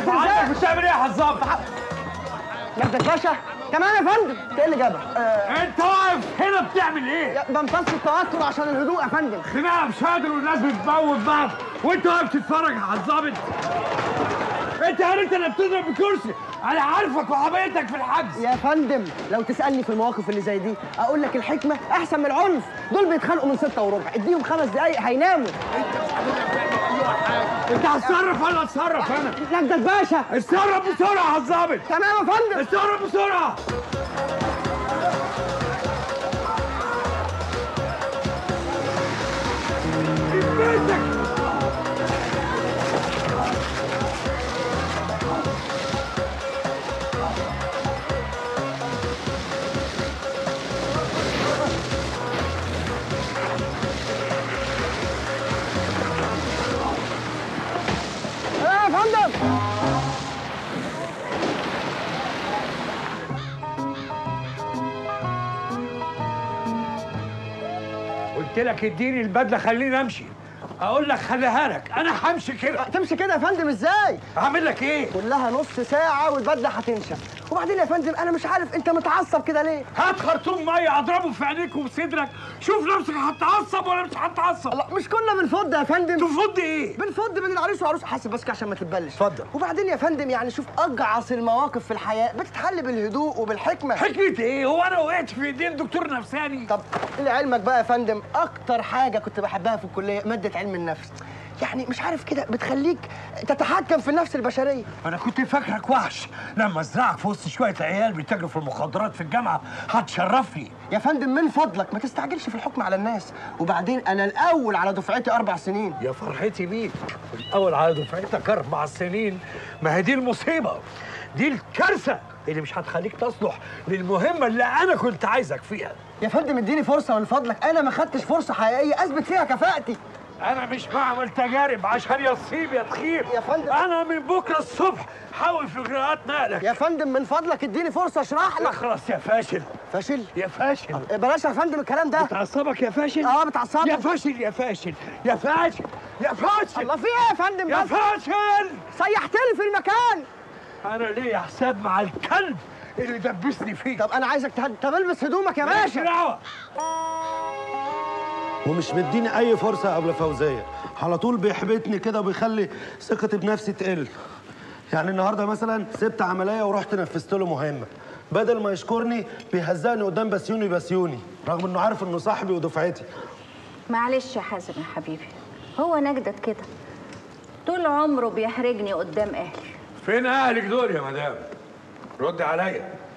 عندك بتعمل ايه يا حزام؟ مجدك باشا تمام يا فندم انت ايه اللي جابك؟ آه انت واقف هنا بتعمل ايه؟ يا- بمتص التوتر عشان الهدوء يا فندم خناقه مش قادر والناس بتموت بعض وانت واقف تتفرج على الظابط انت هل انت اللي بتضرب بكرسي انا عارفك وحبيتك في الحجز يا فندم لو تسالني في المواقف اللي زي دي اقول لك الحكمه احسن من العنف دول بيتخانقوا من ستة وربع اديهم خمس دقايق هيناموا انت هتصرف ولا اتصرف انا؟ مجدك باشا اتصرف بسرعه يا الظابط تمام يا فندم اتصرف بسرعه بيتك يا فندم قلت لك اديني البدله خليني امشي اقول لك خليها لك انا همشي كده تمشي كده يا فندم ازاي هعمل لك ايه كلها نص ساعه والبدله هتنشف وبعدين يا فندم انا مش عارف انت متعصب كده ليه هات خرطوم ميه اضربه في عينيك وفي صدرك شوف نفسك هتعصب ولا مش هتعصب الله مش كنا بنفض يا فندم تفض ايه بنفض بين العريس وعروس حاسب بس كده عشان ما تتبلش اتفضل. وبعدين يا فندم يعني شوف اجعص المواقف في الحياه بتتحل بالهدوء وبالحكمه حكمة ايه هو انا وقعت في ايدين دكتور نفساني طب لعلمك بقى يا فندم اكتر حاجه كنت بحبها في الكليه ماده علم النفس يعني مش عارف كده بتخليك تتحكم في النفس البشريه انا كنت فاكرك وحش لما ازرعك في وسط شويه عيال بيتاجروا في المخدرات في الجامعه هتشرفني يا فندم من فضلك ما تستعجلش في الحكم على الناس وبعدين انا الاول على دفعتي اربع سنين يا فرحتي بيك الاول على دفعتك اربع سنين ما هي دي المصيبه دي الكارثه اللي مش هتخليك تصلح للمهمه اللي انا كنت عايزك فيها يا فندم اديني فرصه من فضلك انا ما خدتش فرصه حقيقيه اثبت فيها كفاءتي انا مش بعمل تجارب عشان يصيب يا تخيب يا فندم. انا من بكره الصبح حاول في اجراءات نقلك يا فندم من فضلك اديني فرصه اشرح لك اخلص يا فاشل فاشل يا فاشل بلاش يا فندم الكلام ده بتعصبك يا فاشل اه بتعصبني. يا فاشل يا فاشل يا فاشل يا فاشل الله في ايه يا فندم يا بس فاشل سيحتني في المكان انا ليا حساب مع الكلب اللي دبسني فيه طب انا عايزك تهد... طب البس هدومك يا ماليش باشا دعوه ومش مديني اي فرصه قبل فوزيه على طول بيحبطني كده وبيخلي ثقتي بنفسي تقل يعني النهارده مثلا سبت عمليه ورحت نفذت له مهمه بدل ما يشكرني بيهزقني قدام بسيوني بسيوني رغم انه عارف انه صاحبي ودفعتي معلش يا حازم يا حبيبي هو نجدت كده طول عمره بيحرجني قدام اهلي فين اهلك دول يا مدام رد عليا